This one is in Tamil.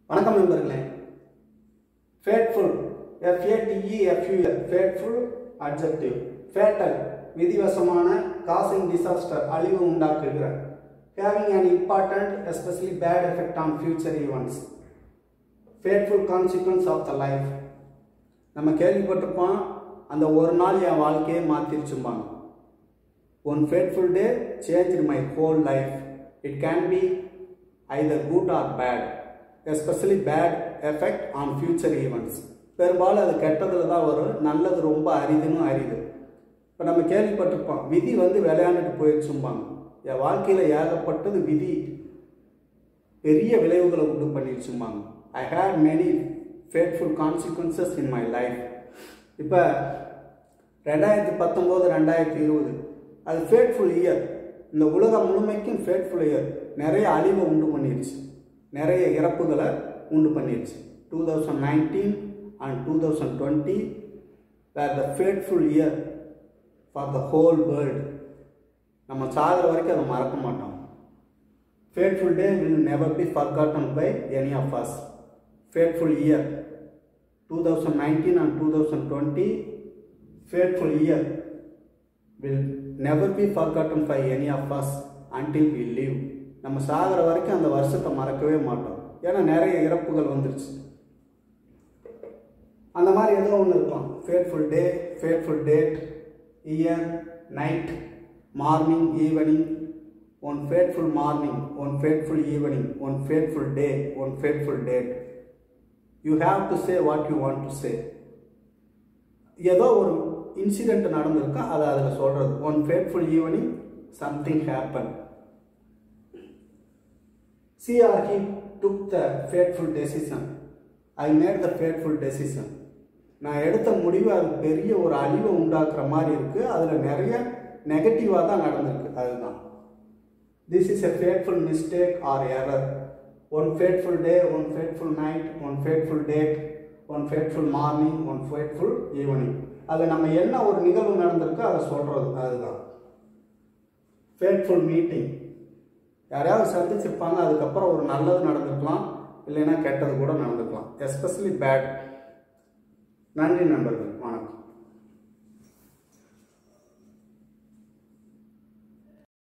வணக்கம் நண்பர்களே fateful F A T E F U L fateful adjective fatal விதிவசமான காசிங் டிசாஸ்டர் அழிவு உண்டாக்குகிற having an important especially bad effect on future events fateful consequences of the life நம்ம கேள்விப்பட்டிருப்போம் அந்த ஒரு நாள் என் வாழ்க்கையை மாற்றிருச்சும்பாங்க one fateful day change my whole life it can be either good or bad especially bad effect on future events பெரும்பாலும் அது கெட்டதில் தான் வரும் நல்லது ரொம்ப அரிதுன்னு அரிது இப்போ நம்ம கேள்விப்பட்டிருப்போம் விதி வந்து விளையாண்டுட்டு போயிடுச்சும்பாங்க என் வாழ்க்கையில் ஏகப்பட்டது விதி பெரிய விளைவுகளை உண்டு பண்ணிடுச்சும்பாங்க I hate many fateful consequences in my life இப்போ ரெண்டாயிரத்தி பத்தொம்போது ரெண்டாயிரத்தி இருபது அது ஃபேட்ஃபுல் இயர் இந்த உலகம் முழுமைக்கும் ஃபேட்ஃபுல் இயர் நிறைய அழிவை உண்டு பண்ணிடுச்சு நிறைய இறப்புகளை உண்டு பண்ணிடுச்சு two thousand nineteen and two thousand twenty where the fateful year for the whole world நம்ம சாகிற வரைக்கும் அதை மறக்க மாட்டோம் fateful day will never be forgotten by any of us fateful year two thousand nineteen and two thousand twenty fateful year will never be forgotten by any of us until we leave நம்ம சாகிற வரைக்கும் அந்த வருஷத்தை மறக்கவே மாட்டோம் ஏன்னா நிறைய இறப்புகள் வந்துருச்சு அந்த மாதிரி ஏதோ ஒன்று இருக்கும் fateful day fateful date year night morning evening one fateful morning one fateful evening one fateful day one fateful date you have to say what you want to say ஏதோ ஒரு இன்சிடெண்ட் நடந்திருக்கு அதை அதில் சொல்கிறது one fateful evening something happen she or he took the fateful decision I made the fateful decision நான் எடுத்த முடிவு அது பெரிய ஒரு அழிவை உண்டாக்குற மாதிரி இருக்குது அதில் நிறைய நெகட்டிவாக தான் நடந்திருக்கு அதுதான் this is a fateful mistake or error one fateful day one fateful night one fateful date one fateful morning one fateful evening அதில் நம்ம என்ன ஒரு நிகழ்வு நடந்திருக்கோ அதை சொல்கிறது அதுதான் ஃபேட்ஃபுல் மீட்டிங் யாரையாவது சந்திச்சிருப்பாங்க அதுக்கப்புறம் ஒரு நல்லது நடந்திருக்கலாம் இல்லைன்னா கெட்டது கூட நடந்திருக்கலாம் எஸ்பெஷலி பேட் நன்றி நண்பர்கள் வணக்கம்